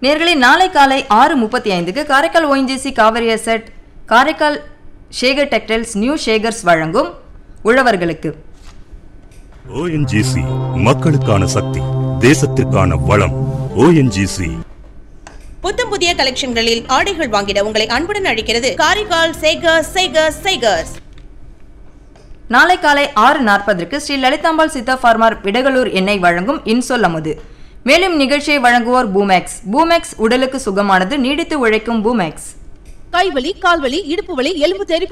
நேர்களே நாளை காலை ஆறு முப்பத்தி ஐந்துக்கு Karaikal ONGC Kaveri set Karaikal Shekar textiles new Shekars வழங்கும் உழவர்களுக்கு ஓஎன்ஜிசி மக்களுக்கான சக்தி தேசத்திற்கான வளம் ஓஎன்ஜிசி புத்தம் புதிய கலெக்ஷன்களில் ஆடைகள் வாங்கிட உங்களை அன்புடன் அழைக்கிறது காரைக்கால் சேகர்ஸ் சேகர்ஸ் சேகர்ஸ் நாளை காலை ஆறு நாற்பதற்கு ஸ்ரீ லலிதாம்பாள் சித்தா ஃபார்மார் விடகலூர் எண்ணெய் வழங்கும் இன்சொல் அமுது மேலும் நிகழ்ச்சியை வழங்குவோர் பூமேக்ஸ் பூமேக்ஸ் உடலுக்கு சுகமானது நீடித்து உழைக்கும் பூமேக்ஸ் கைவலி கால்வலி இடுப்பு வலி எலும்பு தெறிப்பு